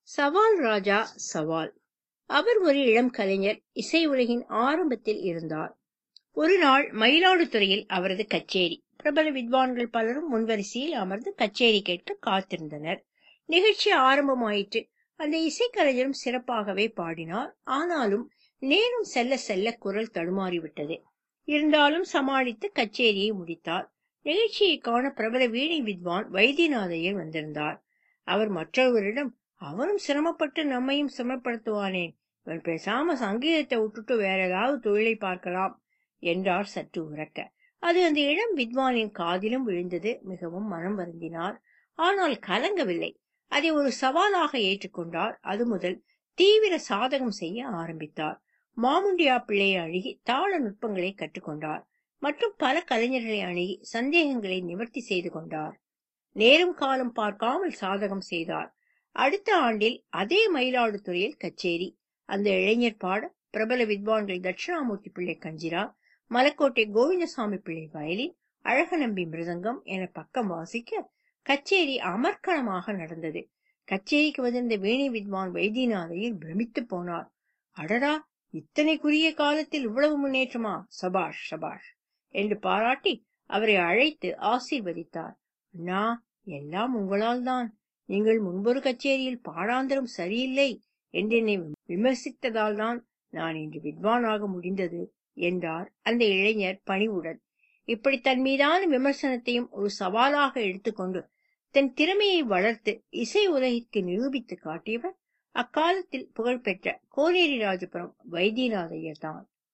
சவால் ராஜா சவால் அவர் ஒரு இளம் கலைஞர் இசை உலகின் ஆரம்பத்தில் இருந்தார் ஒரு நாள் மயிலாடுதுறையில் அவரது கச்சேரி பிரபல வித்வான்கள் பலரும் முன்வரிசையில் அமர்ந்து கச்சேரி கேட்க காத்திருந்தனர் நிகழ்ச்சி ஆரம்பமாயிற்று அந்த இசைக்கலைஞரும் சிறப்பாகவே பாடினார் ஆனாலும் நேரம் செல்ல செல்ல குரல் தடுமாறிவிட்டது இருந்தாலும் சமாளித்து கச்சேரியை முடித்தார் நிகழ்ச்சியை காண பிரபல வீணை வித்வான் வைத்தியநாதையர் வந்திருந்தார் அவர் மற்றவரிடம் அவனும் சிரமப்பட்டு நம்மையும் சிரமப்படுத்துவானேன் இவன் பேசாம சங்கீதத்தை விட்டுட்டு வேற ஏதாவது தொழிலை பார்க்கலாம் என்றார் சற்று உறக்க அது அந்த இளம் வித்வானின் காதிலும் விழுந்தது மிகவும் மனம் வருந்தினார் ஆனால் கலங்கவில்லை அதை ஒரு சவாலாக ஏற்றுக்கொண்டார் அது முதல் தீவிர சாதகம் செய்ய ஆரம்பித்தார் மாமுண்டியா பிள்ளையை அணுகி தாள நுட்பங்களை கற்றுக்கொண்டார் மற்றும் பல கலைஞர்களை அணுகி சந்தேகங்களை நிவர்த்தி செய்து கொண்டார் நேரம் காலம் பார்க்காமல் சாதகம் செய்தார் அடுத்த ஆண்டில் அதே மயிலாடுதுறையில் கச்சேரி அந்த இளைஞர் பாட பிரபல வித்வான்கள் தட்சிணாமூர்த்தி பிள்ளை கஞ்சிரா மலக்கோட்டை கோவிந்தசாமி பிள்ளை வயலின் அழகநம்பி மிருதங்கம் என பக்கம் வாசிக்க கச்சேரி அமர்க்கணமாக நடந்தது கச்சேரிக்கு வந்திருந்த வீணை வித்வான் வைத்தியநாதையில் பிரமித்து போனார் அடடா இத்தனை குறுகிய காலத்தில் இவ்வளவு முன்னேற்றமா சபாஷ் சபாஷ் என்று பாராட்டி அவரை அழைத்து ஆசீர்வதித்தார் அண்ணா எல்லாம் உங்களால் தான் நீங்கள் முன்பொரு கச்சேரியில் பாடாந்திரம் சரியில்லை என்று என்னை விமர்சித்ததால் தான் நான் இன்று வித்வானாக முடிந்தது என்றார் அந்த இளைஞர் பணிவுடன் இப்படி தன் மீதான விமர்சனத்தையும் ஒரு சவாலாக எடுத்துக்கொண்டு தன் திறமையை வளர்த்து இசை உலகிற்கு நிரூபித்து காட்டியவர் அக்காலத்தில் புகழ்பெற்ற கோனேரி ராஜபுரம் வைத்தியநாதையர் தான்